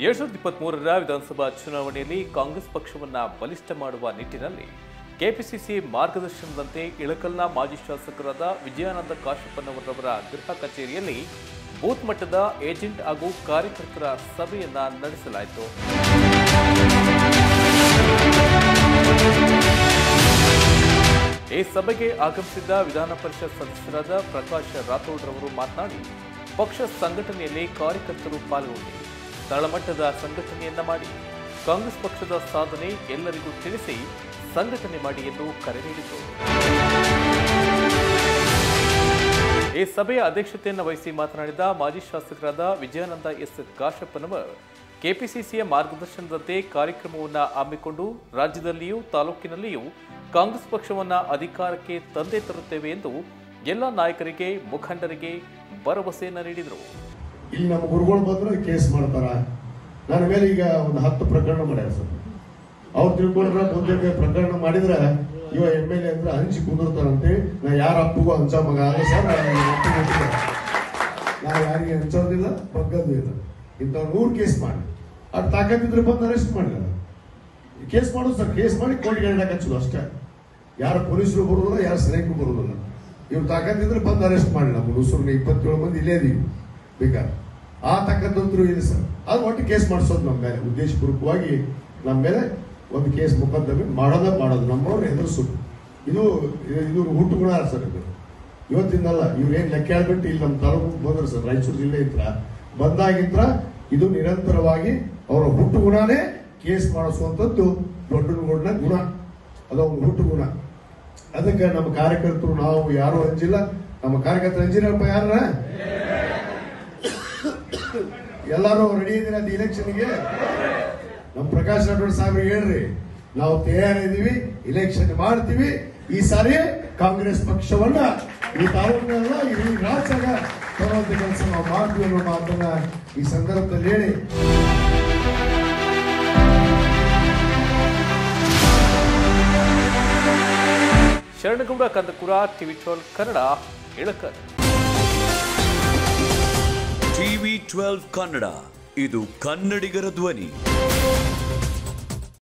ಎರಡ್ ಸಾವಿರದ ಇಪ್ಪತ್ಮೂರರ ವಿಧಾನಸಭಾ ಚುನಾವಣೆಯಲ್ಲಿ ಕಾಂಗ್ರೆಸ್ ಪಕ್ಷವನ್ನ ಬಲಿಷ್ಠ ಮಾಡುವ ನಿಟ್ಟಿನಲ್ಲಿ ಕೆಪಿಸಿಸಿ ಮಾರ್ಗದರ್ಶನದಂತೆ ಇಳಕಲ್ನ ಮಾಜಿ ಶಾಸಕರಾದ ವಿಜಯಾನಂದ ಕಾಶಪ್ಪನವರವರ ಗೃಹ ಕಚೇರಿಯಲ್ಲಿ ಬೂತ್ ಮಟ್ಟದ ಏಜೆಂಟ್ ಹಾಗೂ ಕಾರ್ಯಕರ್ತರ ಸಭೆಯನ್ನ ನಡೆಸಲಾಯಿತು ಈ ಸಭೆಗೆ ಆಗಮಿಸಿದ್ದ ವಿಧಾನ ಪರಿಷತ್ ಸದಸ್ಯರಾದ ಪ್ರಕಾಶ್ ರಾಥೋಡ್ ರವರು ಮಾತನಾಡಿ ಪಕ್ಷ ಸಂಘಟನೆಯಲ್ಲಿ ಕಾರ್ಯಕರ್ತರು ಪಾಲ್ಗೊಂಡು ತಳಮಟ್ಟದ ಸಂಘಟನೆಯನ್ನ ಮಾಡಿ ಕಾಂಗ್ರೆಸ್ ಪಕ್ಷದ ಸಾಧನೆ ಎಲ್ಲರಿಗೂ ತಿಳಿಸಿ ಸಂಘಟನೆ ಮಾಡಿ ಎಂದು ಕರೆ ನೀಡಿದರು ಈ ಸಭೆಯ ಅಧ್ಯಕ್ಷತೆಯನ್ನು ವಹಿಸಿ ಮಾತನಾಡಿದ ಮಾಜಿ ಶಾಸಕರಾದ ವಿಜಯಾನಂದ ಎಸ್ ಕಾಶಪ್ಪನವರ್ ಕೆಪಿಸಿಸಿಯ ಮಾರ್ಗದರ್ಶನದಂತೆ ಕಾರ್ಯಕ್ರಮವನ್ನು ಹಮ್ಮಿಕೊಂಡು ರಾಜ್ಯದಲ್ಲಿಯೂ ತಾಲೂಕಿನಲ್ಲಿಯೂ ಕಾಂಗ್ರೆಸ್ ಪಕ್ಷವನ್ನ ಅಧಿಕಾರಕ್ಕೆ ತಂದೆ ತರುತ್ತೇವೆ ಎಂದು ಎಲ್ಲ ನಾಯಕರಿಗೆ ಮುಖಂಡರಿಗೆ ಭರವಸೆಯನ್ನ ನೀಡಿದರು ಇಲ್ಲಿ ನಮ್ಮ ಗುರುಗಳು ಬಂದ್ರೆ ಕೇಸ್ ಮಾಡ್ತಾರ ನನ್ನ ಮೇಲೆ ಈಗ ಒಂದು ಹತ್ತು ಪ್ರಕರಣ ಮಾಡ್ಯಾರ ಸರ್ ಅವ್ರು ತಿಳ್ಕೊಂಡ್ರೆ ಮುಂದೆ ಪ್ರಕರಣ ಮಾಡಿದ್ರೆ ಇವ ಎಮ್ ಎಲ್ ಎ ಅಂದ್ರೆ ಹಂಚಿ ಕುಂದಿರ್ತಾರಂತೆ ನಾ ಯಾರ ಅಪ್ಪಗೂ ಹಂಚ ಮಗ ಅಲ್ಲ ಸರ್ ನಾ ಯಾರಿಗೆ ಹಂಚೋದಿಲ್ಲ ಬಗ್ಗದು ಇಲ್ಲ ಇಂಥ ನೂರು ಕೇಸ್ ಮಾಡಿ ಅದು ತಾಕತ್ತಿದ್ರೆ ಬಂದು ಅರೆಸ್ಟ್ ಮಾಡಿಲ್ಲ ಕೇಸ್ ಮಾಡೋದು ಸರ್ ಕೇಸ್ ಮಾಡಿ ಕೋರ್ಟ್ಗೆ ಎಣ್ಣೆ ಹಚ್ಚೋದು ಅಷ್ಟೇ ಯಾರು ಪೊಲೀಸರು ಬರೋದಿಲ್ಲ ಯಾರು ಸೈನಿಕರು ಬರೋದಿಲ್ಲ ಇವ್ರು ತಾಕತ್ತಿದ್ರೆ ಬಂದು ಅರೆಸ್ಟ್ ಮಾಡಿ ನಮ್ಮ ಹುಡುಗರು ಇಪ್ಪತ್ತೇಳು ಮಂದಿ ಇಲ್ಲೇ ಇದೀವಿ ಬೇಕಾದ್ರೆ ಆ ತಾಕತ್ತಂತರೂ ಇಲ್ಲ ಸರ್ ಅದು ಒಟ್ಟು ಕೇಸ್ ಮಾಡಿಸೋದು ನಮ್ಮ ಮೇಲೆ ಉದ್ದೇಶಪೂರ್ವಕವಾಗಿ ನಮ್ಮ ಮೇಲೆ ಒಂದು ಕೇಸ್ ಮುಖದ್ದಮೆ ಮಾಡೋದೇ ಮಾಡೋದು ನಮ್ಮವ್ರು ಎದುರಿಸೋದು ಇದು ಇದು- ಇದು ಹುಟ್ಟು ಗುಣ ಸರ್ ಇದು ಇವತ್ತಿಂದಲ್ಲ ಇವ್ರೇನ್ ಲೆಕ್ಕ ಹೇಳ್ಬಿಟ್ಟು ಇಲ್ಲಿ ನಮ್ಮ ತಾಲೂಕು ಬಂದ್ರು ಸರ್ ರಾಯಚೂರು ಜಿಲ್ಲೆ ಇತ್ರ ಬಂದಾಗಿದ್ರ ಇದು ನಿರಂತರವಾಗಿ ಅವರ ಹುಟ್ಟು ಗುಣನೇ ಕೇಸ್ ಮಾಡಿಸುವಂಥದ್ದು ದೊಡ್ಡ ಗುಣ ಗುಣ ಅದೊಂದು ಹುಟ್ಟು ಗುಣ ಅದಕ್ಕೆ ನಮ್ಮ ಕಾರ್ಯಕರ್ತರು ನಾವು ಯಾರು ಅಂಜಿಲ್ಲ ನಮ್ಮ ಕಾರ್ಯಕರ್ತರು ಅಂಜಿರಪ್ಪ ಯಾರ ಎಲ್ಲರೂ ರೆಡಿ ಇದ್ದೀರಾ ಅದು ಇಲೆಕ್ಷನ್ಗೆ ನಮ್ಮ ಪ್ರಕಾಶ್ ರಾಠೋಡ್ ಸಾಹೇಬ್ರಿಗೆ ಹೇಳ್ರಿ ನಾವು ತಯಾರಿದ್ದೀವಿ ಇಲೆಕ್ಷನ್ ಮಾಡ್ತೀವಿ ಈ ಸಾರಿ ಕಾಂಗ್ರೆಸ್ ಪಕ್ಷವನ್ನ ಈ ತಾಲೂಕಿನೆಲ್ಲ ಈ ರಾಜ್ಯಾಗ ತರುವಂತ ಕೆಲಸ ನಾವು ಮಾಡ್ತೀವಿ ಅನ್ನೋ ಮಾತನ್ನ ಈ ಸಂದರ್ಭದಲ್ಲಿ ಹೇಳಿ Sharanagouda Kandakur TV twelve Kannada Ilkal TV twelve Kannada ಇದು ಕನ್ನಡಿಗರ ಧ್ವನಿ